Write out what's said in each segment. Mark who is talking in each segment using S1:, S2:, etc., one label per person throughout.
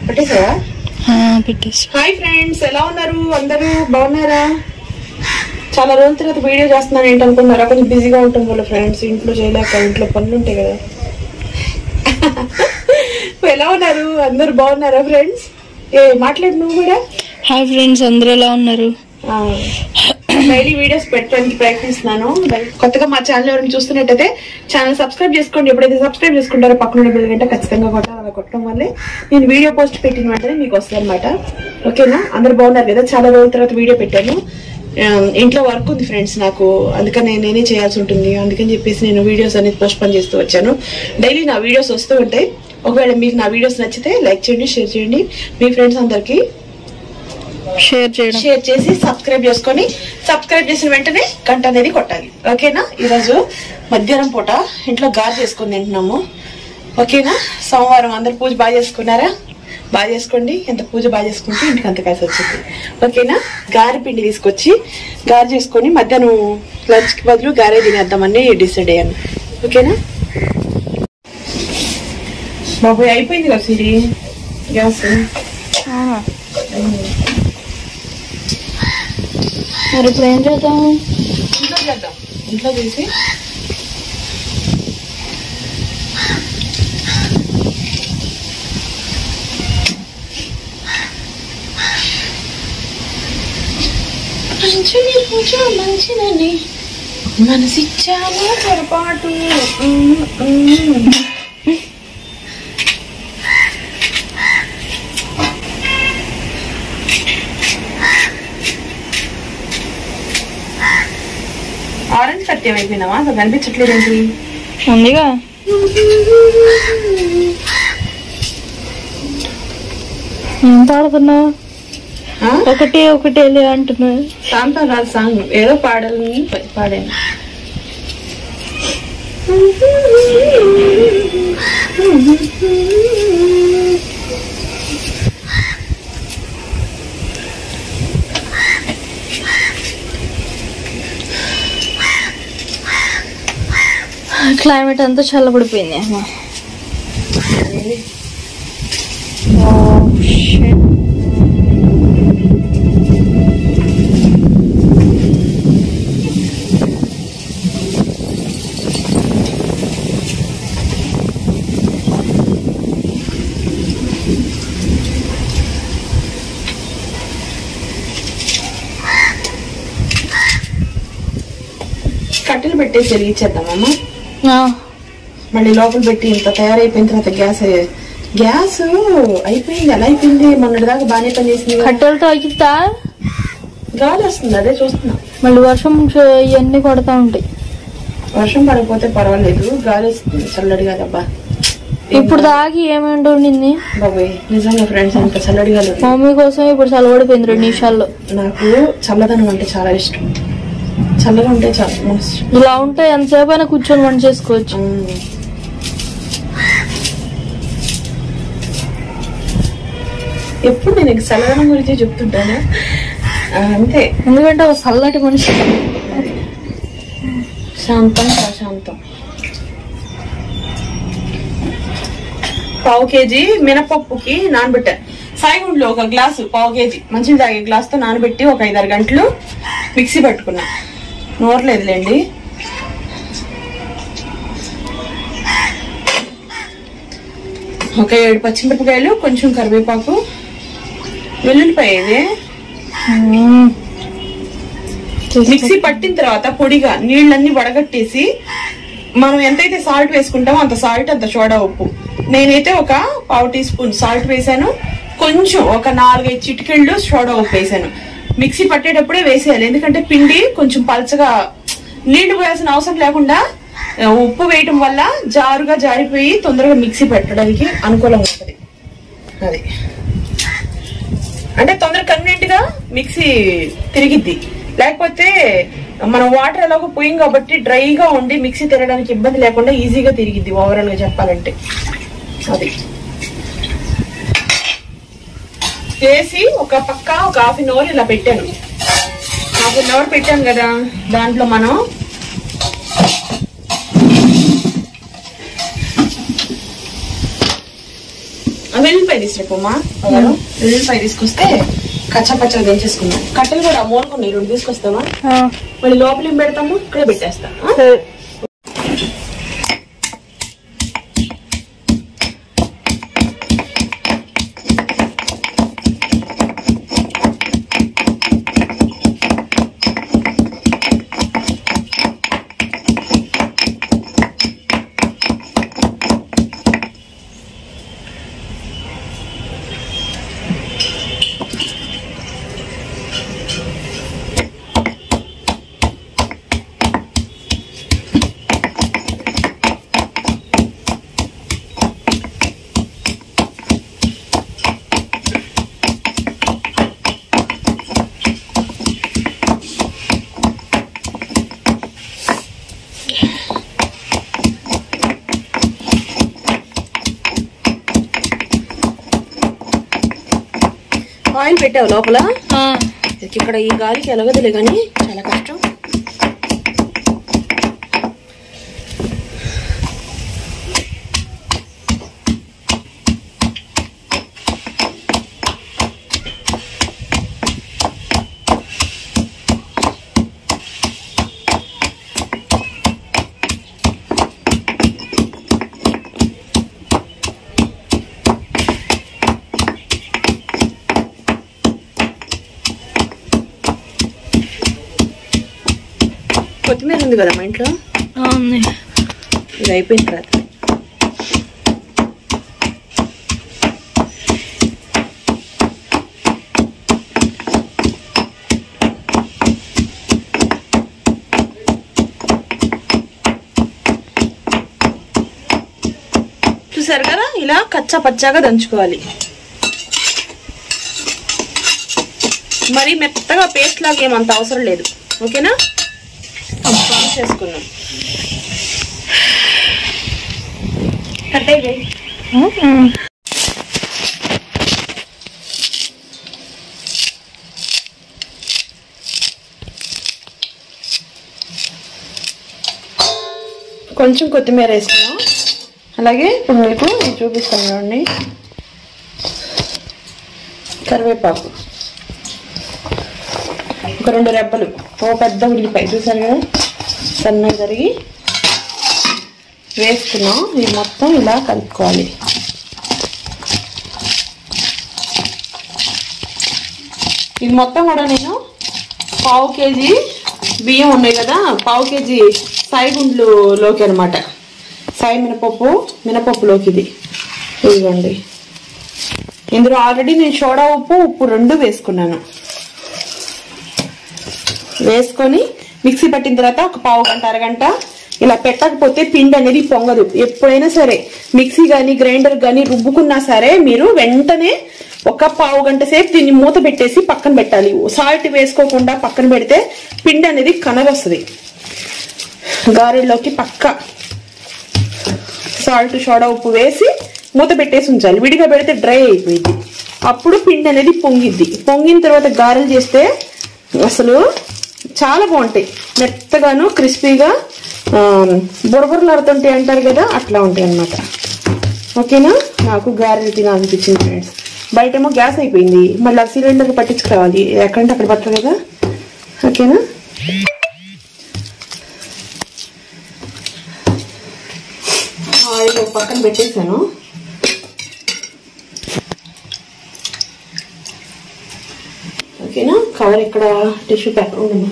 S1: పెట్టేసావా
S2: పెట్టేసి
S1: hi friends ఎలా ఉన్నారు అందరూ బాగున్నారా చాలా రోజుల తర్వాత వీడియో చేస్తున్నాను ఏంటి అనుకున్నారా కొంచెం బిజీగా ఉంటాం వల్ల ఫ్రెండ్స్ ఇంట్లో చేయలేక ఇంట్లో పనులు ఉంటాయి కదా ఎలా ఉన్నారు అందరు బాగున్నారా ఫ్రెండ్స్ ఏ మాట్లాడు నువ్వు కూడా
S2: హాయ్ ఫ్రెండ్స్ అందరూ ఎలా ఉన్నారు
S1: డైలీ వీడియోస్ పెట్టడానికి ప్రయత్నిస్తున్నాను కొత్తగా మా ఛానల్ ఎవరైనా చూస్తున్నట్టయితే ఛానల్ సబ్స్క్రైబ్ చేసుకోండి ఎప్పుడైతే సబ్స్క్రైబ్ చేసుకుంటారో పక్కన బెల్ గంట ఖచ్చితంగా కొట్టాలి అలా కొట్టడం వల్లే నేను వీడియో పోస్ట్ పెట్టిన వెంటనే మీకు వస్తుంది అనమాట ఓకేనా అందరు బాగున్నారు కదా చాలా రోజుల తర్వాత వీడియో పెట్టాను ఆ, ఇంట్లో వర్క్ ఉంది ఫ్రెండ్స్ నాకు అందుకని నేనే చేయాల్సి ఉంటుంది అందుకని చెప్పేసి నేను వీడియోస్ అనేది పోస్ట్ పని చేస్తూ వచ్చాను డైలీ నా వీడియోస్ వస్తూ ఉంటాయి ఒకవేళ మీకు నా వీడియోస్ నచ్చితే లైక్ చేయండి షేర్ చేయండి మీ ఫ్రెండ్స్ అందరికీ
S2: షేర్ చేయడం
S1: షేర్ చేసి సబ్స్క్రైబ్ చేసుకొని సబ్స్క్రైబ్ చేసిన వెంటనే గంట అనేది కొట్టాలి ఓకేనా ఈరోజు మధ్యాహ్నం పూట ఇంట్లో గారు చేసుకుని తింటున్నాము ఓకేనా సోమవారం అందరు పూజ బాగా చేసుకున్నారా బాగా చేసుకోండి ఎంత పూజ బాగా చేసుకుంటే ఇంటికి అంత కలిసి వచ్చింది ఓకేనా గారె పిండి తీసుకొచ్చి గారె చేసుకొని మధ్యాహ్నం లంచ్ కి బదులు గారె తినేద్దామని డిసైడ్ అయ్యాను ఓకేనా బాబోయ్ అయిపోయింది కదా సిరి గ్యాస్
S2: మరి ఇప్పుడు ఏం చేద్దాం
S1: ఇంట్లో చేద్దాం ఇంట్లో చేసి మంచిని పూజ మంచిదని మనసిచ్చాము పొరపాటు ఉమ్, ఉమ్. ఆరెంజ్ కట్ ఏమైపోయినావా అసలు కనిపించట్లేదు ఏంటి
S2: ఉందిగా ఏం పాడుతున్నావు
S1: ఆ?
S2: ఒకటి ఒకటి వెళ్ళి అంటున్నావు
S1: సాంతం రాదు సాంగ్ ఏదో పాడాలని ప- పాడాను
S2: క్లైమేట్ అంతా చల్లబడిపోయింది అమ్మ. ఓ, shit.
S1: కట్టెలు పెట్టేసి వెలిగించేద్దామమ్మా
S2: ఆ,
S1: మళ్ళీ లోపల పెట్టి ఇంత తయారైపోయిన తర్వాత గ్యాస్ అయ్యే- గ్యాస్ అయిపోయింది ఎలా అయిపోయింది మొన్నటి దాకా బాగానే పనిచేసింది కదా.
S2: కట్టెలతో అయితా
S1: గాలి వస్తుంది అదే చూస్తున్నా
S2: మళ్ళీ వర్షం చ- ఇవన్నీ కొడతా ఉంటాయి
S1: వర్షం పడకపోతే పర్వాలేదు గాలి వస్తుంది చల్లడిగా దబ్బా
S2: ఇప్పుడు దాగి ఏమేంటి ఉండింది
S1: బాబోయ్ నిజంగా ఫ్రెండ్స్ అంత చల్లడిగా లేదు
S2: మమ్మీ కోసం ఇప్పుడు చల్లబడిపోయింది రెండు నిమిషాల్లో
S1: నాకు చల్లదనం అంటే చాలా ఇష్టం చల్లగా ఉంటే చాలా మనసు
S2: ఇలా ఉంటే ఎంతసేపు అయినా కూర్చొని వంట చేసుకోవచ్చు
S1: మ్మ్. ఎప్పుడు నేను నీకు చల్లదనం గురించి చెప్తుంటాను ఆ, అంతే
S2: ఎందుకంటే ఒక చల్లటి మనిషి
S1: శాంతం ప్రశాంతం పావు కేజీ మినపప్పుకి నానబెట్టాను సాయిగుండ్లో ఒక గ్లాసు పావు కేజీ మంచిది తాగే గ్లాస్ తో నానబెట్టి ఒక ఐదారు గంటలు మిక్సీ పట్టుకున్నా నోరలేదులేండి ఒక ఏడు పచ్చిమిరపకాయలు కొంచెం కరివేపాకు వెల్లుల్లిపాయ ఇది
S2: మ్మ్.
S1: మిక్సీ పట్టిన తర్వాత పొడిగా నీళ్ళన్నీ వడగట్టేసి మనం ఎంతైతే సాల్ట్ వేసుకుంటామో అంత సాల్ట్ అంత సోడా ఉప్పు నేనైతే ఒక పావు టీ స్పూన్ సాల్ట్ వేసాను కొంచెం ఒక నాలుగైదు చిటికెళ్ళు సోడా ఉప్పు వేసాను మిక్సీ పట్టేటప్పుడే వేసేయాలి ఎందుకంటే పిండి కొంచెం పలచగా నీళ్లు పోయాల్సిన అవసరం లేకుండా ఆ, ఉప్పు వేయటం వల్ల జారుగా జారిపోయి తొందరగా మిక్సీ పెట్టడానికి అనుకూలంగా ఉంటుంది అది అంటే తొందర కన్వీనియంట్ గా మిక్సీ తిరిగిద్ది లేకపోతే మనం వాటర్ ఎలాగో పోయింది కాబట్టి డ్రైగా ఉండి మిక్సీ తిరగడానికి ఇబ్బంది లేకుండా ఈజీగా తిరిగిద్ది ఓవరాల్ గా చెప్పాలంటే అది చేసి ఒక పక్క ఒక హాఫ్ అన్ అవర్ ఇలా పెట్టాను హాఫ్ అన్ అవర్ పెట్టాను కదా దాంట్లో మనం వెల్లుల్లిపాయ తీసుకురాపమ్మా వెల్లుల్లిపాయ తీసుకొస్తే కచ్చా పచ్చగా దించేసుకుందాం కట్టెలు కూడా మూలకున్నాయి రెండు తీసుకొస్తామా
S2: ఆ,
S1: మళ్ళీ లోపల ఏం పెడతాము ఇక్కడే పెట్టేస్తాం ఆ?
S2: సరే.
S1: ఆయిల్ పెట్టావు లోపల
S2: ఆ,
S1: ఇక్కడ ఈ గాలికి ఎలగదులే కానీ చాలా కష్టం కొత్తిమీర ఉంది కదా మా ఇంట్లో
S2: ఆ, ఉంది
S1: ఇది అయిపోయిన తర్వాత చూసారు కదా ఇలా కచ్చా పచ్చాగా దంచుకోవాలి మరి మెత్తగా పేస్ట్ లాగా ఏమంత అవసరం లేదు ఓకేనా చేసుకున్నాం కట్ అయిపోయి
S2: ఆ,
S1: కొంచెం కొత్తిమీర వేసుకున్నాం అలాగే ఇప్పుడు మీకు ఇది చూపిస్తాను చూడండి కరివేపాకు ఒక రెండు రెబ్బలు ఓ పెద్ద ఉల్లిపాయ చూసారు కదా సన్నగా తరిగి వేసుకున్నాం ఇది మొత్తం ఇలా కలుపుకోవాలి ఇది మొత్తం కూడా నేను పావు కేజీ బియ్యం ఉన్నాయి కదా పావు కేజీ సాయి గుండ్లులోకి అనమాట సాయి మినపప్పు మినపప్పులోకి ఇది ఇదిగోండి ఇందులో ఆల్రెడీ నేను సోడా ఉప్పు ఉప్పు రెండు వేసుకున్నాను వేసుకొని మిక్సీ పట్టిన తర్వాత ఒక పావు గంట అరగంట ఇలా పెట్టకపోతే పిండి అనేది పొంగదు ఎప్పుడైనా సరే మిక్సీ కానీ గ్రైండర్ కానీ రుబ్బుకున్నా సరే మీరు వెంటనే ఒక పావు గంట సేపు దీన్ని మూత పెట్టేసి పక్కన పెట్టాలి సాల్ట్ వేసుకోకుండా పక్కన పెడితే పిండి అనేది కనగొస్తుంది గారెల్లోకి పక్క సాల్ట్ సోడా ఉప్పు వేసి మూత పెట్టేసి ఉంచాలి విడిగా పెడితే డ్రై అయిపోయింది అప్పుడు పిండి అనేది పొంగిద్ది పొంగిన తర్వాత గారెలు చేస్తే అసలు చాలా బాగుంటాయి మెత్తగాను క్రిస్పీగా బురబురలాడుతుంటాయి అంటారు కదా అట్లా ఉంటాయి అన్నమాట ఓకేనా నాకు గారెలు తినాలనిపించింది ఫ్రెండ్స్ బయటేమో గ్యాస్ అయిపోయింది మళ్ళీ ఆ సిలిండర్ పట్టించుకురావాలి ఎక్కడంటే అక్కడ పట్టరు కదా ఓకేనా ఆయిల్ ఒక పక్కన పెట్టేశాను ఓకేనా కవర్ ఇక్కడ టిష్యూ పేపర్ ఉండమ్మా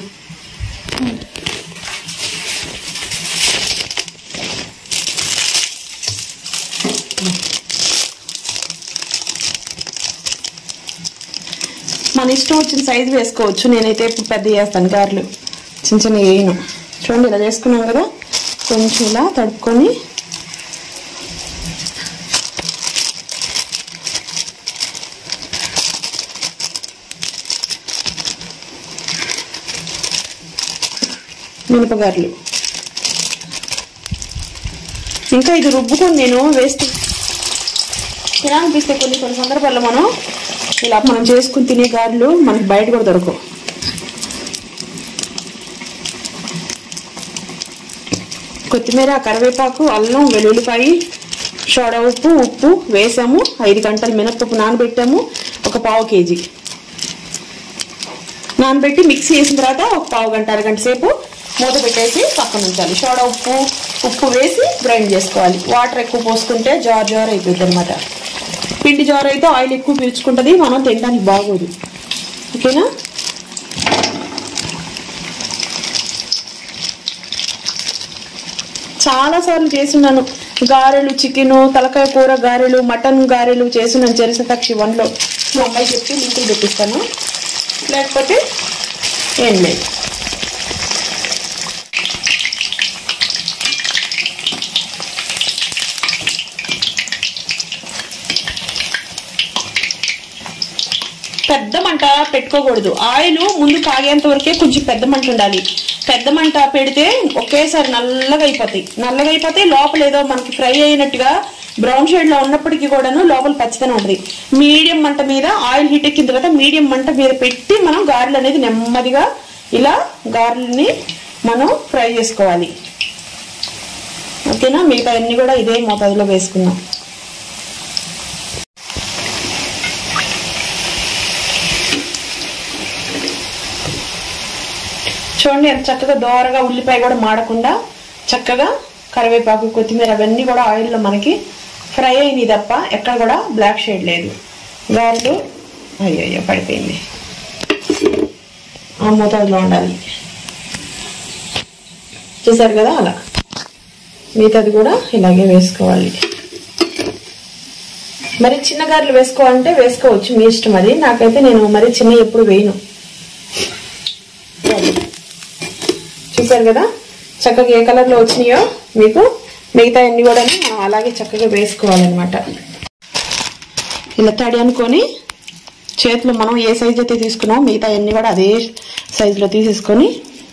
S1: మన ఇష్టం వచ్చిన సైజు వేసుకోవచ్చు నేనైతే ఇప్పుడు పెద్ద చేస్తాను గారెలు చిన్న చిన్న వేయను చూడండి ఇలా చేసుకున్నాం కదా కొంచెం ఇలా తడుపుకొని మినపగారెలు ఇంకా ఇది రుబ్బుకొని నేను వేస్తే తినాలనిపిస్తే కొన్ని కొన్ని సందర్భాల్లో మనం ఇలా మనం చేసుకుని తినే గారెలు మనకి బయట కూడా దొరకవు కొత్తిమీర కరివేపాకు అల్లం వెల్లుల్లిపాయ సోడా ఉప్పు ఉప్పు వేసాము ఐదు గంటలు మినప్పప్పు నానబెట్టాము ఒక పావు కేజీ నానబెట్టి మిక్సీ చేసిన తర్వాత ఒక పావు గంట అరగంట సేపు మూత పెట్టేసి పక్కన ఉంచాలి సోడా ఉప్పు ఉప్పు వేసి గ్రైండ్ చేసుకోవాలి వాటర్ ఎక్కువ పోసుకుంటే జార్ జార్ అయిపోద్ది అనమాట పిండి జార్ అయితే ఆయిల్ ఎక్కువ పీల్చుకుంటుంది మనం తినడానికి బాగోదు ఓకేనా చాలా సార్లు చేస్తున్నాను గారెలు చికెన్ తలకాయ కూర గారెలు మటన్ గారెలు చేస్తున్నాను చెరసతాక్షి వన్లో మా అమ్మాయి చెప్పి లింకులు పెట్టిస్తాను లేకపోతే ఏం లేదు పెద్ద మంట పెట్టుకోకూడదు ఆయిల్ ముందు కాగేంత వరకే కొంచెం పెద్ద మంట ఉండాలి పెద్ద మంట పెడితే ఒకేసారి నల్లగా అయిపోతాయి నల్లగా అయిపోతే లోపల ఏదో మనకి ఫ్రై అయినట్టుగా బ్రౌన్ షేడ్ లో ఉన్నప్పటికీ కూడాను లోపల పచ్చితనం ఉంటుంది మీడియం మంట మీద ఆయిల్ హీట్ ఎక్కిన తర్వాత మీడియం మంట మీద పెట్టి మనం గారెలు అనేది నెమ్మదిగా ఇలా గారెలని మనం ఫ్రై చేసుకోవాలి ఓకేనా మిగతా అన్ని కూడా ఇదే మోతాదులో వేసుకుందాం చూడండి ఎంత చక్కగా దోరగా ఉల్లిపాయ కూడా మాడకుండా చక్కగా కరివేపాకు కొత్తిమీర అవన్నీ కూడా ఆయిల్లో మనకి ఫ్రై అయినాయి తప్ప ఎక్కడ కూడా బ్లాక్ షేడ్ లేదు గారెలు అయ్యో పడిపోయింది ఆ మోతాదులో ఉండాలి చూసారు కదా అలా మిగతాది కూడా ఇలాగే వేసుకోవాలి మరి చిన్న గారెలు వేసుకోవాలంటే వేసుకోవచ్చు మీ ఇష్టం అది నాకైతే నేను మరి చిన్న ఎప్పుడు వేయను చూసారు కదా చక్కగా ఏ కలర్ లో వచ్చినాయో మీకు మిగతా అన్ని కూడా మనం అలాగే చక్కగా వేసుకోవాలన్నమాట ఇలా తడి అనుకొని చేతిలో మనం ఏ సైజ్ అయితే తీసుకున్నామో మిగతా అన్ని కూడా అదే సైజులో తీసేసుకొని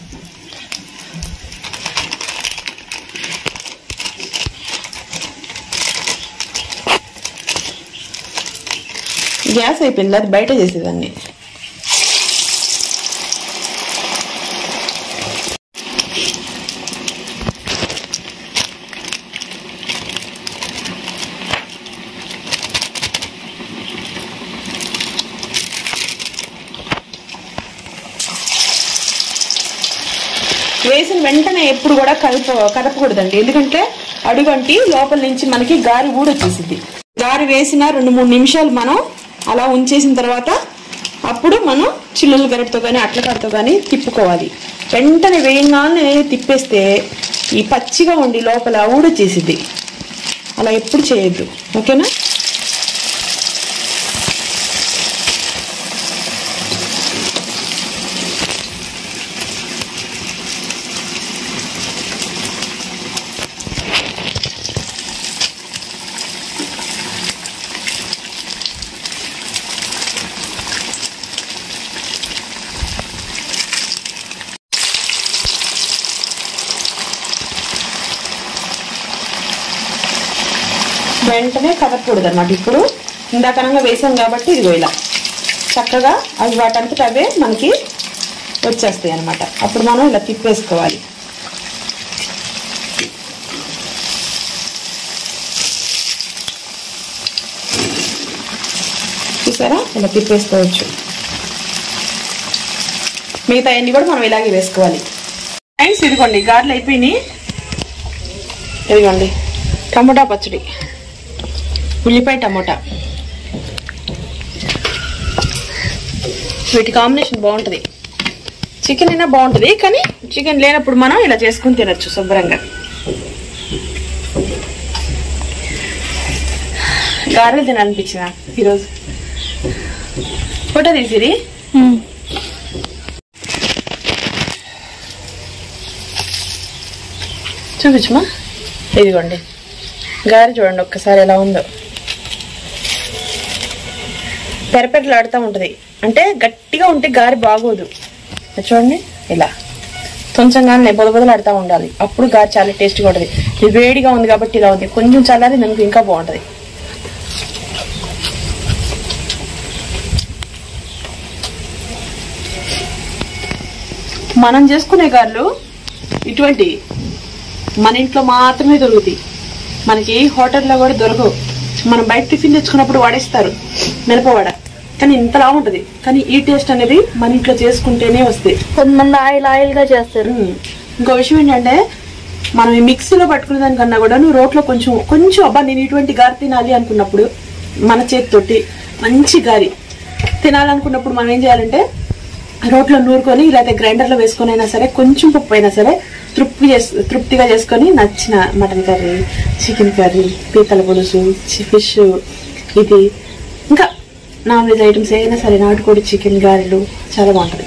S1: గ్యాస్ అయిపోయింది అది బయట చేసేదాన్ని వేసిన వెంటనే ఎప్పుడు కూడా కలుపు కదపకూడదండి ఎందుకంటే అడుగంటి లోపల నుంచి మనకి గారి ఊడొచ్చేసింది గారి వేసిన రెండు మూడు నిమిషాలు మనం అలా ఉంచేసిన తర్వాత అప్పుడు మనం చిల్లుల గరిటతో కానీ అట్లకాడతో కానీ తిప్పుకోవాలి వెంటనే వేయంగానే తిప్పేస్తే ఈ పచ్చిగా ఉండి లోపల ఊడొచ్చేసిద్ది అలా ఎప్పుడు చేయొద్దు ఓకేనా వెంటనే కదపకూడదు అనమాట ఇప్పుడు ఇందాకనంగా వేసాం కాబట్టి ఇదిగో ఇలా చక్కగా అవి వాటంతట అవే మనకి వచ్చేస్తాయి అనమాట అప్పుడు మనం ఇలా తిప్పేసుకోవాలి చూసారా ఇలా తిప్పేసుకోవచ్చు మిగతా అన్ని కూడా మనం ఇలాగే వేసుకోవాలి ఫ్రెండ్స్ ఇదిగోండి గారెలు అయిపోయినాయి ఇదిగోండి టమోటా పచ్చడి ఉల్లిపాయ టమోటా వీటి కాంబినేషన్ బాగుంటుంది చికెన్ అయినా బాగుంటుంది కానీ చికెన్ లేనప్పుడు మనం ఇలా చేసుకుని తినొచ్చు శుభ్రంగా గారెలు తినాలనిపించింది నాకు ఈరోజు ఫోటో తీసిరి చూపించమా ఇదిగోండి గారి చూడండి ఒక్కసారి ఎలా ఉందో పెరపెరలాడుతూ ఉంటుంది అంటే గట్టిగా ఉంటే గారి బాగోదు ఇది చూడండి ఇలా కొంచెంగానే బొద బొదలాడుతూ ఉండాలి అప్పుడు గారి చాలా టేస్ట్గా ఉంటుంది ఇది వేడిగా ఉంది కాబట్టి ఇలా ఉంది కొంచెం చల్లారి దానికి ఇంకా బాగుంటుంది మనం చేసుకునే గారెలు ఇటువంటి మన ఇంట్లో మాత్రమే దొరుకుతాయి మనకి హోటల్లో కూడా దొరకవు మనం బయట టిఫిన్ తెచ్చుకున్నప్పుడు వాడేస్తారు మిరపవాడ కానీ ఇంతలా ఉంటది కానీ ఈ టేస్ట్ అనేది మన ఇంట్లో చేసుకుంటేనే వస్తాయి
S2: కొంతమంది ఆయిల్ ఆయిల్ గా చేస్తారు
S1: ఉమ్. ఇంకో విషయం ఏంటంటే మనం ఈ మిక్సీలో పట్టుకునే దానికన్నా కూడా నువ్వు రోట్లో కొంచెం కొంచెం అబ్బా నేను ఇటువంటి గారి తినాలి అనుకున్నప్పుడు మన చేతితోటి మంచి గారి తినాలనుకున్నప్పుడు మనం ఏం చేయాలంటే రోట్లో నూరుకొని లేకపోతే గ్రైండర్లో వేసుకొని అయినా సరే కొంచెం పప్పు అయినా సరే తృప్తి చేసు తృప్తిగా చేసుకొని నచ్చిన మటన్ కర్రీ చికెన్ కర్రీ పీతల పులుసు ఫిష్ ఇది ఇంకా నాన్ వెజ్ ఐటమ్స్ ఏదైనా సరే నాటుకోడి చికెన్ గారెలు చాలా బాగుంటుంది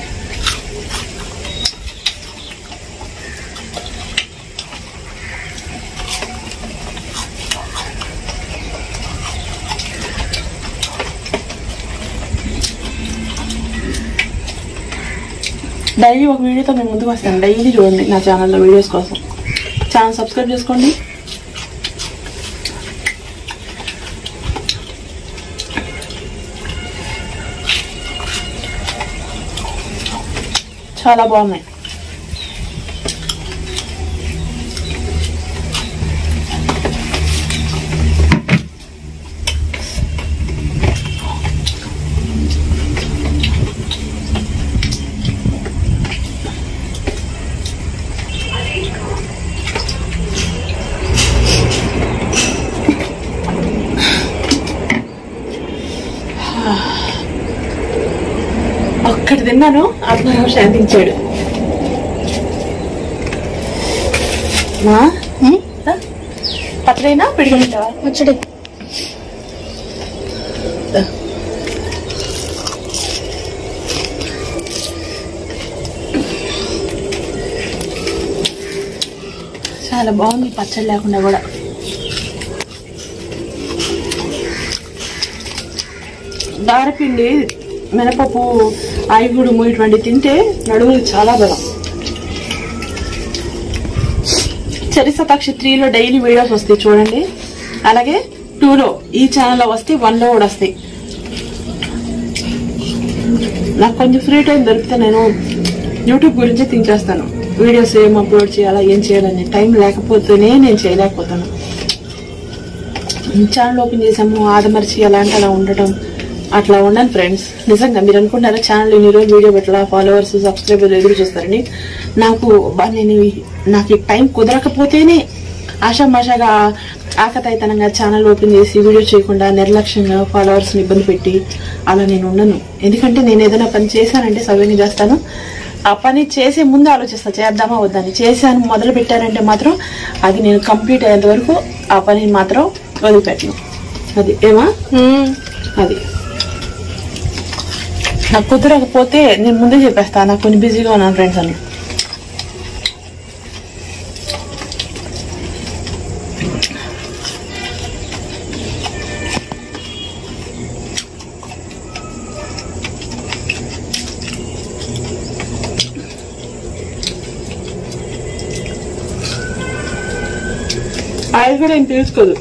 S1: డైలీ ఒక వీడియోతో నేను ముందుకు వస్తాను డైలీ చూడండి నా ఛానల్లో వీడియోస్ కోసం ఛానల్ సబ్స్క్రైబ్ చేసుకోండి చాలా బాగున్నాయి ఒక్కటి తిన్నాను ఆత్మరావు శాంతించాడు మా పత్రైనా పిడిగొంటావా
S2: వచ్చడి
S1: చాలా బాగుంది పచ్చడి లేకుండా కూడా దారపిండి మినపప్పు ఆయిగుడుము ఇటువంటి తింటే నడుములు చాలా బలం చరిసతాక్షి త్రీలో డైలీ వీడియోస్ వస్తాయి చూడండి అలాగే టూలో ఈ ఛానల్లో వస్తే వన్లో కూడా వస్తాయి నాకు కొంచెం ఫ్రీ టైం దొరికితే నేను యూట్యూబ్ గురించి థింక్ చేస్తాను వీడియోస్ ఏం అప్లోడ్ చేయాలా ఏం చేయాలని టైం లేకపోతేనే నేను చేయలేకపోతాను ఛానల్ ఓపెన్ చేసాము ఆదమర్చి అలాంటి అలా ఉండటం అట్లా ఉండను ఫ్రెండ్స్ నిజంగా మీరు అనుకుంటారా ఛానల్ ఇన్ని రోజులు వీడియో పెట్టాలా ఫాలోవర్స్ సబ్స్క్రైబర్లు ఎదురు చూస్తారని నాకు బా నేను ఈ- నాకు ఈ టైం కుదరకపోతేనే ఆషామాషాగా ఆకతాయితనంగా ఛానల్ ఓపెన్ చేసి వీడియో చేయకుండా నిర్లక్ష్యంగా ఫాలోవర్స్ని ఇబ్బంది పెట్టి అలా నేను ఉండను ఎందుకంటే నేను ఏదైనా పని చేశానంటే సవ్యంగా చేస్తాను ఆ పని చేసే ముందు ఆలోచిస్తా చేద్దామా వద్దని చేశాను మొదలు పెట్టానంటే మాత్రం అది నేను కంప్లీట్ అయ్యేంత వరకు ఆ పనిని మాత్రం వదిలిపెట్టను అది ఏమా అది నాకు కుదరకపోతే నేను ముందే చెప్పేస్తా నాకు కొన్ని బిజీగా ఉన్నాను ఫ్రెండ్స్ అని ఆయిల్ కూడా ఏం తీసుకోదు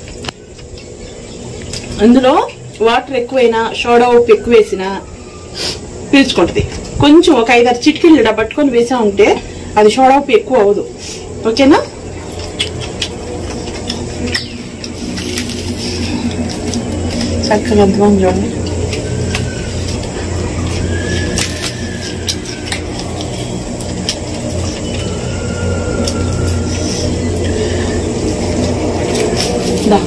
S1: అందులో వాటర్ ఎక్కువైనా సోడా ఉప్పు ఎక్కువ వేసినా పీల్చుకుంటది కొంచెం ఒక ఐదారు చిటికీలు ఇలా పట్టుకొని వేసా ఉంటే అది సోడా ఉప్పు ఎక్కువ అవ్వదు ఓకేనా చక్కగా ఎంత బాగుంది చూడండి దా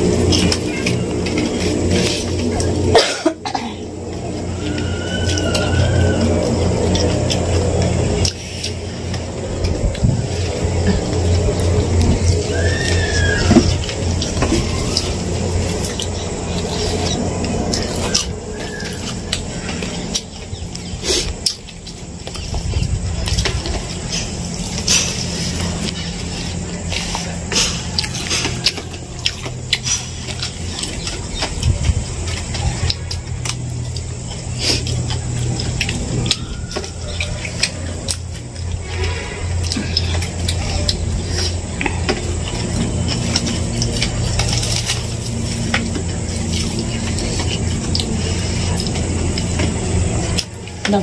S1: దా.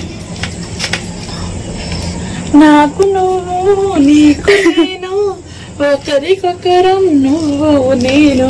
S1: నాకు నువ్వు నీకు నేను ఒకరికొకరం నువ్వు నేను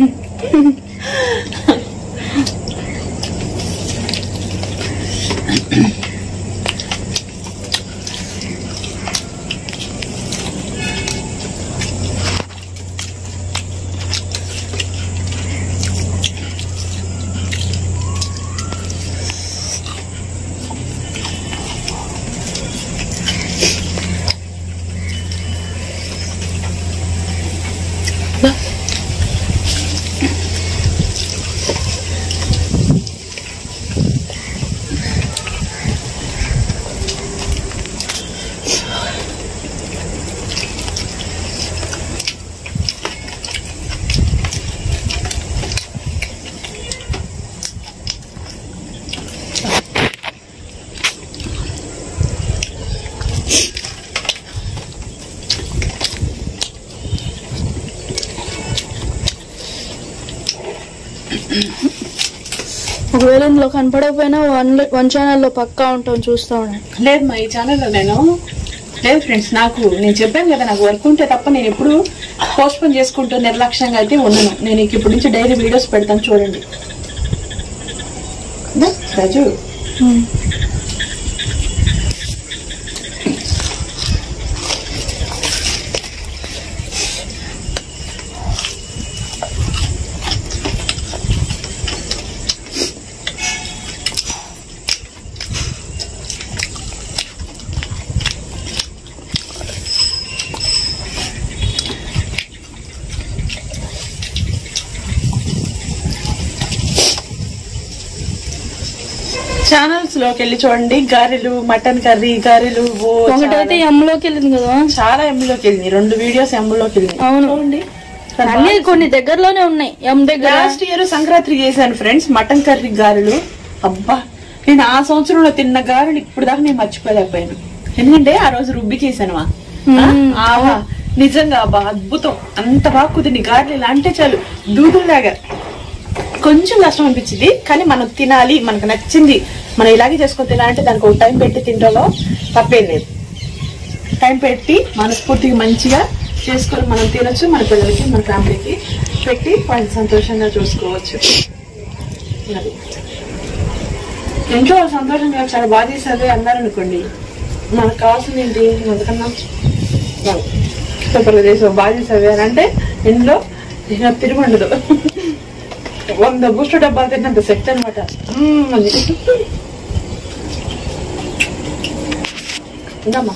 S2: ఒకవేళ ఇందులో కనపడకపోయినా వన్ వన్ ఛానల్లో పక్కా ఉంటాం చూస్తా ఉన్నాను
S1: లేదు మా ఈ ఛానల్లో నేను లేదు ఫ్రెండ్స్ నాకు నేను చెప్పాను కదా నాకు వర్క్ ఉంటే తప్ప నేను ఎప్పుడు పోస్ట్ పోన్ చేసుకుంటూ నిర్లక్ష్యంగా అయితే ఉండను నేను నీకు ఇప్పటి నుంచి డైలీ వీడియోస్ పెడతాను చూడండి దా, రాజు ఛానల్స్ లోకి వెళ్ళి చూడండి గారెలు మటన్ కర్రీ గారెలు ఓ,
S2: ఒకటైతే
S1: చాలా-
S2: ఎమ్లోకి వెళ్ళింది కదా
S1: చాలా ఎమ్లోకి వెళ్ళింది రెండు వీడియోస్ ఎమ్లోకి వెళ్ళింది
S2: అవును.
S1: చూడండి
S2: అన్ని కొన్ని దగ్గరలోనే ఉన్నాయి ఎమ్ దగ్గర
S1: లాస్ట్ ఇయర్ సంక్రాంతి చేశాను ఫ్రెండ్స్ మటన్ కర్రీ గారెలు అబ్బా నేను ఆ సంవత్సరంలో తిన్న గారెలు ఇప్పుడు దాకా నేను మర్చిపోలేకపోయాను ఎందుకంటే ఆ రోజు రుబ్బి చేశాను ఆహా నిజంగా అబ్బా అద్భుతం అంత బాగా కుదిరింది గారెలు ఇలా అంటే చాలు దూదుల్లాగా కొంచెం కష్టం అనిపించింది కానీ మనం తినాలి మనకు నచ్చింది మనం ఇలాగే చేసుకొని తినాలంటే దానికి ఒక టైం పెట్టి తినడంలో తప్పేం లేదు టైం పెట్టి మనస్ఫూర్తిగా మంచిగా చేసుకొని మనం తినొచ్చు మన పిల్లలకి మన ఫ్యామిలీకి పెట్టి వాళ్ళని సంతోషంగా చూసుకోవచ్చు అది. ఇంట్లో వాళ్ళు సంతోషంగా చాలా బాగా చేసేది అన్నారు అనుకోండి మనకు కావాల్సింది ఏంటి అందుకన్నా సూపర్గా చేసావు బాగా చేసావి అని అంటే ఇంట్లో ఇక తిరిగి ఉండదు వంద బూస్ట్ డబ్బాలు తిన్నంత సెట్ అనమాట అది ఇందమ్మా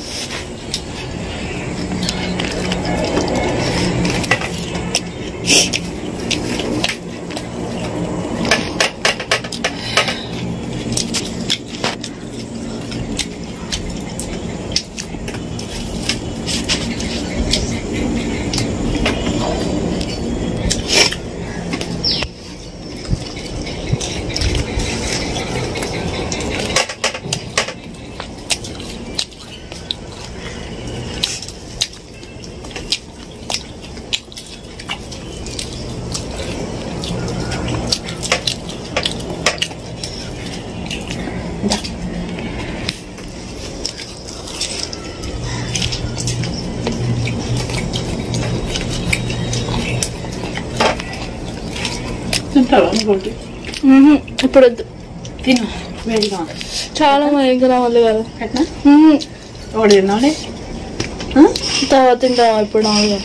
S1: తింటావా ఇంకోటి
S2: మ్మ్హ్మ్. ఇప్పుడు వద్దు
S1: తిను వేడిగా
S2: చాలా మా దగ్గర వాళ్ళు కదా
S1: పెట్టనా
S2: మ్మ్హ్మ్.
S1: ఒకటి తిన్నావులే
S2: తర్వాత తింటాం ఇప్పుడు మామూలుగా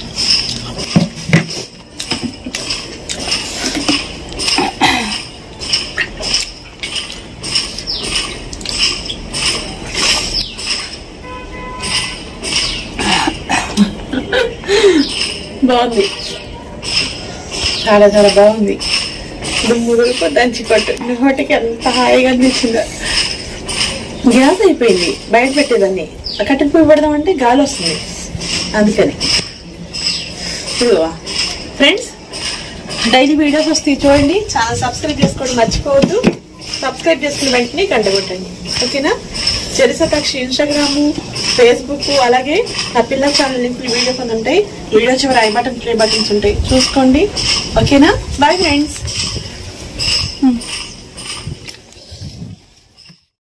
S1: బాగుంది చాలా చాలా బాగుంది దుమ్ముడుకు దంచి కొట్టు నోటికి ఎంత హాయిగా అనిపించిందో గ్యాస్ అయిపోయింది బయట పెట్టేదాన్ని కట్టెలు పోయి పెడదామంటే గాలి వస్తుంది అందుకని ఫ్రెండ్స్ డైలీ వీడియోస్ వస్తాయి చూడండి ఛానల్ సబ్స్క్రైబ్ చేసుకోండి మర్చిపోవద్దు సబ్స్క్రైబ్ చేసుకున్న వెంటనే గంట కొట్టండి ఓకేనా చెరిసతాక్షి ఇన్స్టాగ్రాము ఫేస్బుక్ అలాగే నా పిల్లల ఛానల్ లింకులు వీడియోస్ అని ఉంటాయి వీడియో చివరి ఐ బటన్ ప్లే బటన్స్ ఉంటాయి చూసుకోండి ఓకేనా బాయ్ ఫ్రెండ్స్